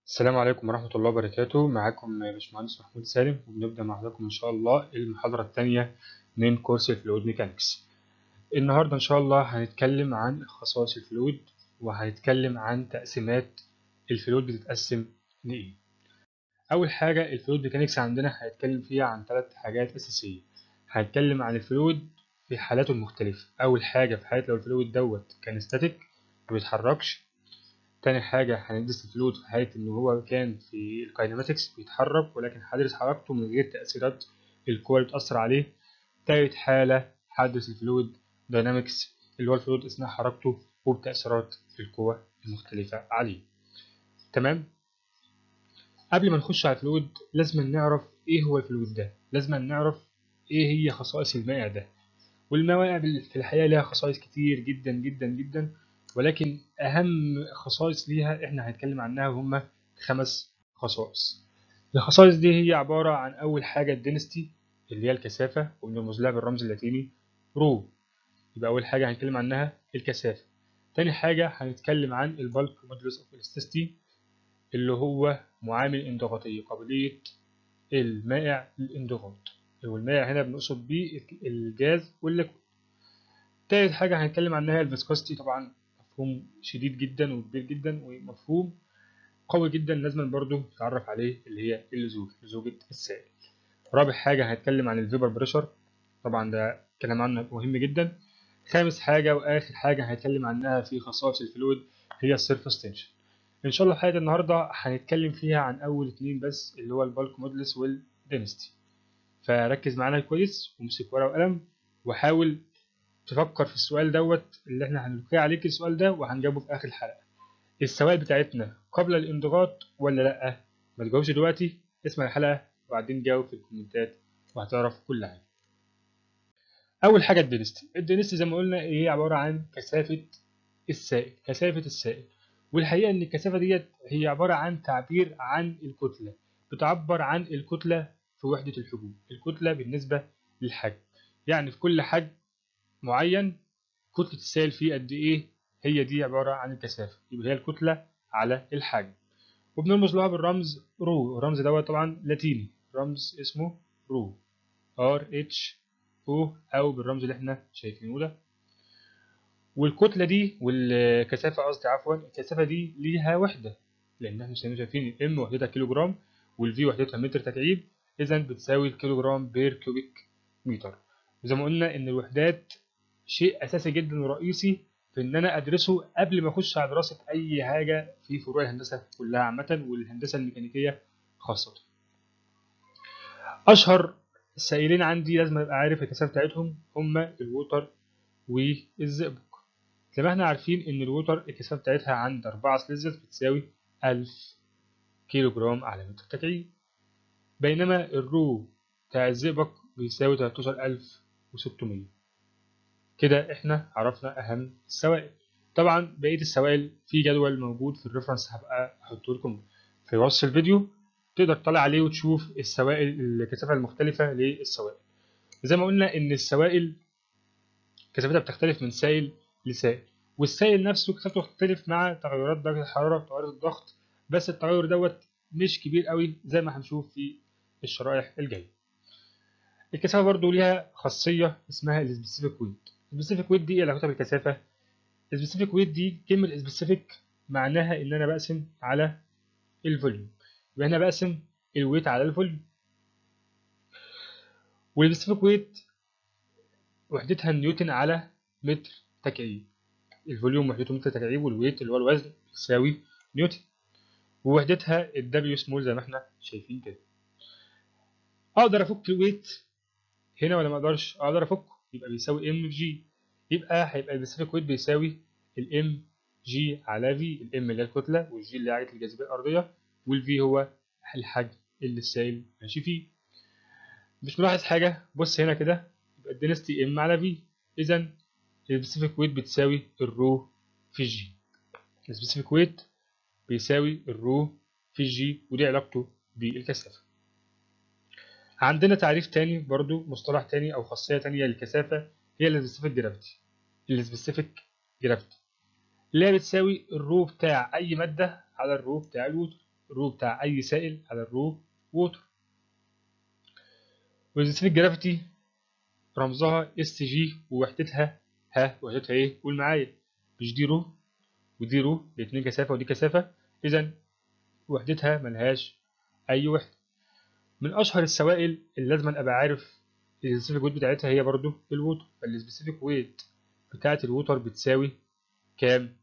السلام عليكم ورحمة الله وبركاته معاكم باشمهندس محمود سالم وبنبدأ مع حضراتكم إن شاء الله المحاضرة الثانية من كورس الفلويد ميكانكس النهاردة إن شاء الله هنتكلم عن خصائص الفلويد وهنتكلم عن تقسيمات الفلويد بتتقسم لإيه أول حاجة الفلويد ميكانكس عندنا هنتكلم فيها عن ثلاث حاجات أساسية هنتكلم عن الفلويد في حالاته المختلفة أول حاجة في حالة لو الفلويد دوت كان ستاتيك ما بيتحركش تاني حاجة هندرس الفلويد في حالة إن هو كان في الكاينماتكس بيتحرك ولكن هندرس حركته من غير تأثيرات القوى اللي بتأثر عليه تالت حالة هندرس الفلويد داينامكس اللي هو الفلويد أثناء حركته وبتأثيرات القوى المختلفة عليه تمام قبل ما نخش على الفلويد لازم نعرف إيه هو الفلويد ده لازم نعرف إيه هي خصائص المائع ده والموائع في الحقيقة لها خصائص كتير جدا جدا جدا ولكن أهم خصائص ليها إحنا هنتكلم عنها هما خمس خصائص الخصائص دي هي عبارة عن أول حاجة الدينستي اللي هي الكثافة وبنرمز لها بالرمز اللاتيني رو يبقى أول حاجة هنتكلم عنها الكثافة تاني حاجة هنتكلم عن البالك مودولوس أوف إلاستيستي اللي هو معامل انضغاطية قابلية المائع للانضغاط والمائع هنا بنقصد بيه الجاز والليكويد تالت حاجة هنتكلم عنها الفيسكوستي طبعا مفهوم شديد جدا وكبير جدا ومفهوم قوي جدا لازم برضو نتعرف عليه اللي هي اللزوج لزوجة السائل رابع حاجة هنتكلم عن الفيبر بريشر طبعا ده كلام عنه مهم جدا خامس حاجة وآخر حاجة هنتكلم عنها في خصائص الفلويد هي السيرفس تنشن إن شاء الله حلقة النهاردة هنتكلم فيها عن أول اتنين بس اللي هو البالك مودلس والدينستي فركز معانا كويس وامسك ورقة وقلم وحاول تفكر في السؤال دوت اللي احنا هنلقي عليك السؤال ده وهنجاوبه في اخر الحلقه السوائل بتاعتنا قبل الانضغاط ولا لا ما تجاوبش دلوقتي اسمع الحلقه وبعدين جاوب في الكومنتات وهتعرف كل حاجه اول حاجه الدينستي الدينستي زي ما قلنا هي عباره عن كثافه السائل كثافه السائل والحقيقه ان الكثافه ديت هي عباره عن تعبير عن الكتله بتعبر عن الكتله في وحده الحجم الكتله بالنسبه للحجم يعني في كل حجم معين كتلة السائل فيه قد إيه هي دي عبارة عن الكثافة يبقى هي الكتلة على الحجم وبنرمز لها بالرمز رو الرمز دوت طبعا لاتيني رمز اسمه رو ار اتش او او بالرمز اللي احنا شايفينه ده والكتلة دي والكثافة قصدي عفوا الكثافة دي ليها وحدة لأن احنا شايفين الام وحدتها كيلو جرام والفي وحدتها متر تكعيب إذا بتساوي الكيلو جرام بير كيوبيك متر وزي ما قلنا إن الوحدات شيء اساسي جدا ورئيسي في ان انا ادرسه قبل ما اخش على دراسه اي حاجه في فروع الهندسه كلها عامه والهندسه الميكانيكيه خاصه اشهر السائلين عندي لازم ابقى عارف الكثافه بتاعتهم هما الووتر والزئبق زي ما احنا عارفين ان الووتر الكثافه بتاعتها عند 4 سليزيوس بتساوي 1000 كيلو جرام على متر تكعيب بينما الرو بتاع الزئبق بيساوي 13600 كده احنا عرفنا اهم السوائل طبعا بقيه السوائل في جدول موجود في الريفرنس هبقى احطه لكم في وصف الفيديو تقدر تطلع عليه وتشوف السوائل الكثافه المختلفه للسوائل زي ما قلنا ان السوائل كثافتها بتختلف من سائل لسائل والسائل نفسه كثافته بتختلف مع تغيرات درجه الحراره وتغيرات الضغط بس التغير دوت مش كبير قوي زي ما هنشوف في الشرائح الجايه الكثافه برضو ليها خاصيه اسمها السبيسيفيك ويت سبيسيفيك ويت دي ايه علاقتها بالكثافه السبيسيفيك ويت دي كلمه سبيسيفيك معناها ان انا بقسم على الفوليوم يبقى هنا بقسم الويت على الفوليوم والسبيسيفيك ويت وحدتها نيوتن على متر تكعيب الفوليوم وحدته متر تكعيب والويت اللي هو الوزن يساوي نيوتن ووحدتها الدبليو سمول زي ما احنا شايفين كده اقدر افك الويت هنا ولا ما اقدرش اقدر افكه يبقى بيساوي ام في جي يبقى هيبقى السبيسيفيك ويت بيساوي الام جي على في الام اللي هي الكتله والجي اللي هي عجله الجاذبيه الارضيه والفي هو الحجم اللي السائل ماشي فيه مش ملاحظ حاجه بص هنا كده يبقى الدنستي ام على في اذا السبيسيفيك ويت بتساوي الرو في جي السبيسيفيك ويت بيساوي الرو في جي ودي علاقته بالكثافه عندنا تعريف تاني برضو مصطلح تاني او خاصيه تانية للكثافه هي السبيسيفيك جرافيتي السبيسيفيك جرافيتي اللي هي بتساوي الرو بتاع اي ماده على الرو بتاع الوتر الرو بتاع اي سائل على الرو ووتر والسبيسيفيك جرافيتي رمزها اس جي ووحدتها ها وحدتها ايه قول معايا مش دي رو ودي رو الاتنين كثافه ودي كثافه اذا وحدتها ملهاش اي وحده من اشهر السوائل اللي لازم ابقى عارف السبيسيفيك ويت بتاعتها هي برضو الووتر فالسبيسيفيك ويت بتاعت الووتر بتساوي كام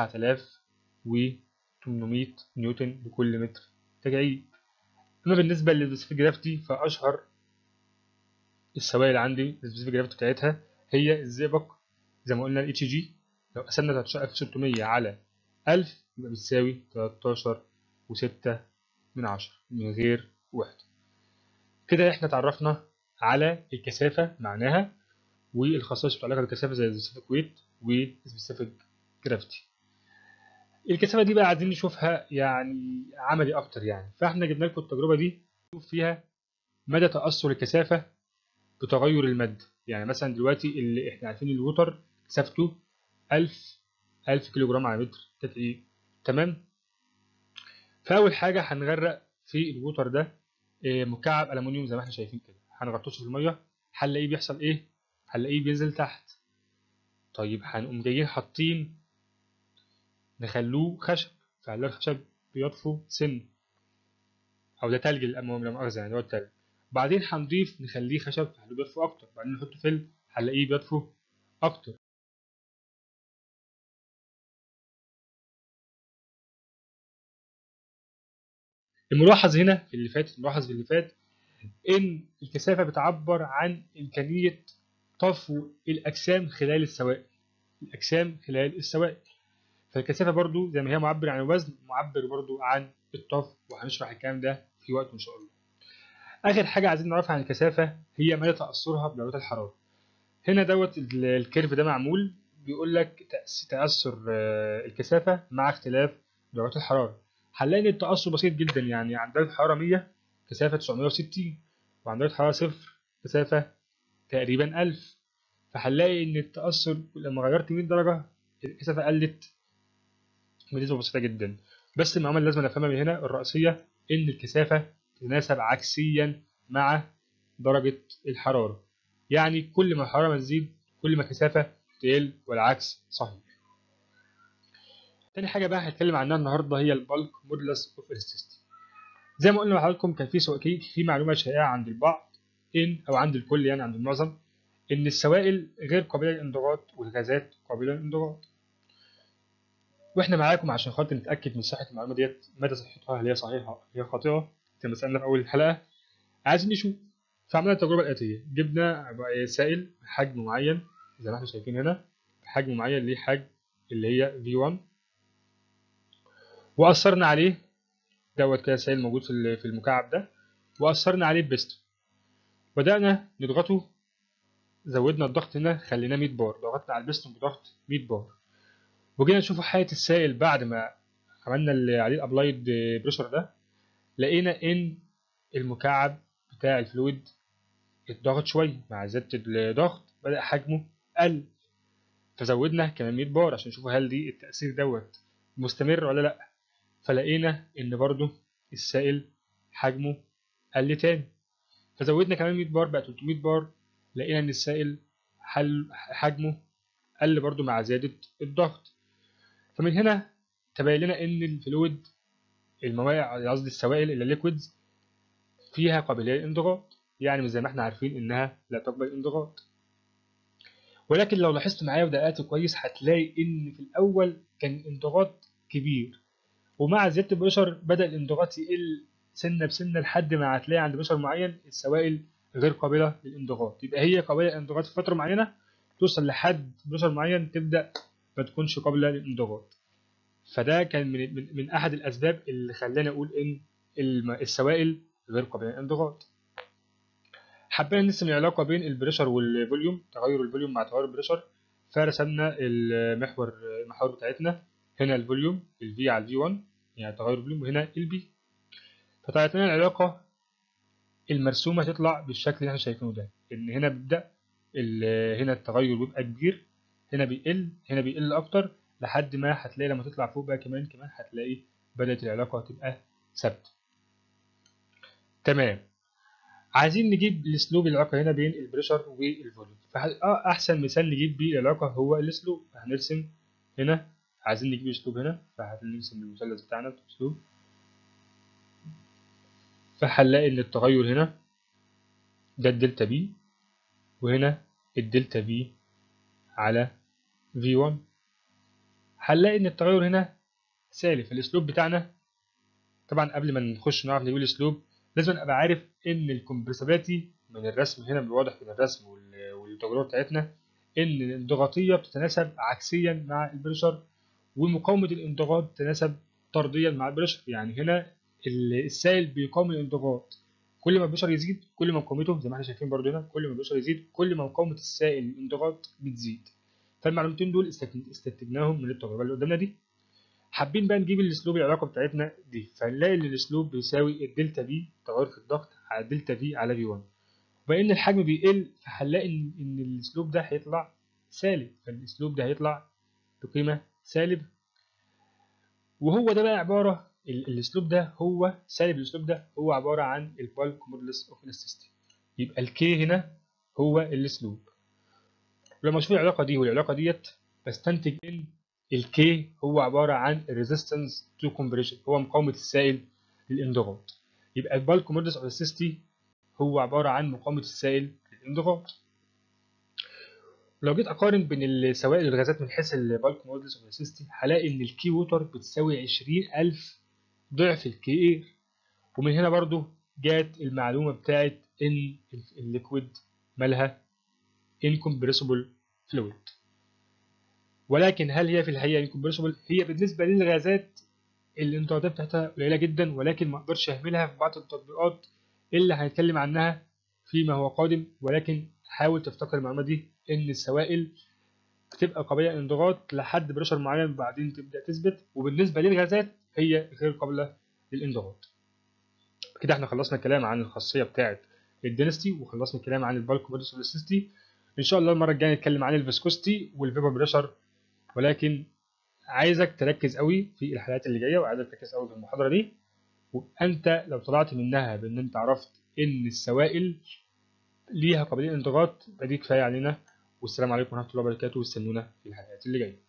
9800 نيوتن لكل متر تجاعيد اما بالنسبه للسبيسيفيك جرافيتي فاشهر السوائل عندي السبيسيفيك جرافيتي بتاعتها هي الزئبق زي ما قلنا الاتش جي لو قسمنا 13600 على 1000 يبقى بتساوي 13 و6 من 10 من غير وحده كده احنا اتعرفنا على الكثافه معناها والخصائص المتعلقه بالكثافه زي السبيسيفيك ويت والسبيسيفيك جرافيتي الكثافه دي بقى عايزين نشوفها يعني عملي اكتر يعني فاحنا جبنا لكم التجربه دي نشوف فيها مدى تاثر الكثافه بتغير الماده يعني مثلا دلوقتي اللي احنا عارفين الوتر كثافته 1000 1000 كيلو جرام على متر تدقيق تمام فاول حاجه هنغرق في الوتر ده مكعب الومنيوم زي ما احنا شايفين كده هنغطسه في الميه هنلاقيه بيحصل ايه هنلاقيه بينزل تحت طيب هنقوم جايين حاطين نخلوه خشب فهنلاقي الخشب بيطفو سن او ده تلج لا مؤاخذه يعني هو التلج بعدين هنضيف نخليه خشب فهنلاقيه بيطفو اكتر بعدين نحطه فيلم هنلاقيه بيطفو اكتر الملاحظ هنا في اللي فات الملاحظ في اللي فات ان الكثافه بتعبر عن امكانيه طفو الاجسام خلال السوائل الاجسام خلال السوائل فالكثافه برضو زي ما هي معبر عن الوزن معبر برضو عن الطفو وهنشرح الكلام ده في وقت ان شاء الله اخر حاجه عايزين نعرفها عن الكثافه هي مدى تاثرها بدرجات الحراره هنا دوت الكيرف ده معمول بيقول لك تاثر الكثافه مع اختلاف درجات الحراره هنلاقي ان التاثر بسيط جدا يعني عند درجه حراره 100 كثافه 960 وعند درجه حراره صفر كثافه تقريبا 1000 فهنلاقي ان التاثر لما غيرت 100 درجه الكثافه قلت بنسبه بسيطه جدا بس المعلومه اللي لازم نفهمها من هنا الرئيسيه ان الكثافه تتناسب عكسيا مع درجه الحراره يعني كل ما الحراره ما تزيد كل ما الكثافه تقل والعكس صحيح تاني حاجه بقى هنتكلم عنها النهارده هي البالك مودولس اوف elasticity زي ما قلنا لحضراتكم كان في سؤال في معلومه شائعه عند البعض ان او عند الكل يعني عند المعظم ان السوائل غير قابله للانضغاط والغازات قابله للانضغاط واحنا معاكم عشان خاطر نتاكد من صحه المعلومه ديت مدى صحتها هل هي صحيحه هي خاطئه زي ما سالنا في اول الحلقه عايزين نشوف فعملنا التجربه الاتيه جبنا سائل بحجم معين زي ما احنا شايفين هنا بحجم معين ليه حجم اللي هي V1 واثرنا عليه دوت كده سائل موجود في في المكعب ده واثرنا عليه ببستون بدانا نضغطه زودنا الضغط هنا خليناه 100 بار ضغطنا على البستون بضغط 100 بار وجينا نشوف حالة السائل بعد ما عملنا اللي عليه الابلايد بريشر ده لقينا ان المكعب بتاع الفلويد اتضغط شوية مع زيادة الضغط بدأ حجمه قل فزودنا كمان 100 بار عشان نشوف هل دي التأثير دوت مستمر ولا لأ فلقينا ان برضو السائل حجمه قل تاني فزودنا كمان 100 بار بقى 300 بار لقينا ان السائل حل حجمه قل برضو مع زيادة الضغط فمن هنا تبين لنا ان الفلويد المواعي قصدي السوائل اللي ليكويدز فيها قابلية للانضغاط يعني مش زي ما احنا عارفين انها لا تقبل الانضغاط ولكن لو لاحظت معايا ودققت كويس هتلاقي ان في الاول كان الانضغاط كبير ومع زيادة البشر بدأ الانضغاط يقل سنة بسنة لحد ما هتلاقي عند بشر معين السوائل غير قابلة للانضغاط يبقى هي قابلة للانضغاط في فترة معينة توصل لحد بشر معين تبدأ ما تكونش قابلة للانضغاط فده كان من, من, من أحد الأسباب اللي خلاني أقول إن السوائل غير قابلة للانضغاط حبينا نرسم العلاقة بين البريشر والفوليوم تغير الفوليوم مع تغير البريشر فرسمنا المحور المحور بتاعتنا هنا الفوليوم الفي على الفي 1 يعني تغير الفوليوم وهنا البي فطلعت لنا العلاقة المرسومة تطلع بالشكل اللي احنا شايفينه ده ان هنا بيبدأ هنا التغير بيبقى كبير هنا بيقل هنا بيقل اكتر لحد ما هتلاقي لما تطلع فوق بقى كمان كمان هتلاقي بدأت العلاقة تبقى ثابته تمام عايزين نجيب الاسلوب العلاقه هنا بين البريشر والفوليوم فاحسن مثال نجيب بيه العلاقه هو الاسلوب هنرسم هنا عايزين نجيب اسلوب هنا فهنرسم المثلث بتاعنا باسلوب فهنلاقي ان التغير هنا ده الدلتا بي وهنا الدلتا بي على في 1 هنلاقي ان التغير هنا سالب الاسلوب بتاعنا طبعا قبل ما نخش نعرف نجيب الاسلوب لازم ابقى عارف ان الكومبرسابيلتي من الرسم هنا بالواضح من الرسم والتجربه بتاعتنا ان الانضغاطيه بتتناسب عكسيا مع البريشر ومقاومه الانضغاط تتناسب طرديا مع البريشر يعني هنا السائل بيقاوم الانضغاط كل ما البريشر يزيد كل ما مقاومته زي ما احنا شايفين برضو هنا كل ما البريشر يزيد كل ما مقاومه السائل الانضغاط بتزيد فالمعلومتين دول استنتجناهم من التجربه اللي قدامنا دي حابين بقى نجيب الاسلوب العلاقه بتاعتنا دي فنلاقي ان الاسلوب بيساوي الدلتا بي تغير في الضغط على الدلتا في على في 1 وبما ان الحجم بيقل فهنلاقي ان ان الاسلوب ده هيطلع سالب فالاسلوب ده هيطلع بقيمه سالب وهو ده بقى عباره الاسلوب ده هو سالب الاسلوب ده هو عباره عن البالك مودولس اوف الاستيستي يبقى الكي هنا هو الاسلوب لما اشوف العلاقه دي والعلاقه ديت بستنتج ان الكي هو عباره عن الريزيستنس تو كومبريشن هو مقاومه السائل للانضغاط يبقى البالك مودولس اوف الاستيستي هو عباره عن مقاومه السائل للانضغاط لو جيت اقارن بين السوائل والغازات من حيث البالك مودولس اوف الاستيستي هلاقي ان الكي ووتر بتساوي 20000 ضعف الكي اير ومن هنا برضو جات المعلومه بتاعت ان الليكويد مالها incompressible fluid ولكن هل هي في الحقيقه incompressible هي بالنسبه للغازات الانضغاطات بتاعتها قليله جدا ولكن ما اقدرش اهملها في بعض التطبيقات اللي هنتكلم عنها فيما هو قادم ولكن حاول تفتكر المعلومه دي ان السوائل بتبقى قابله للانضغاط لحد بريشر معين وبعدين تبدا تثبت وبالنسبه للغازات هي غير قابله للانضغاط كده احنا خلصنا الكلام عن الخاصيه بتاعه الدينستي وخلصنا الكلام عن البالك مودولس والسيستي ان شاء الله المره الجايه نتكلم عن الفيسكوستي والفيبر بريشر ولكن عايزك تركز قوي في الحلقات اللي جايه وعايزك تركز قوي في المحاضره دي وانت لو طلعت منها بان انت عرفت ان السوائل ليها قابليه للانضغاط فدي كفايه علينا والسلام عليكم ورحمه الله وبركاته واستنونا في الحلقات اللي جايه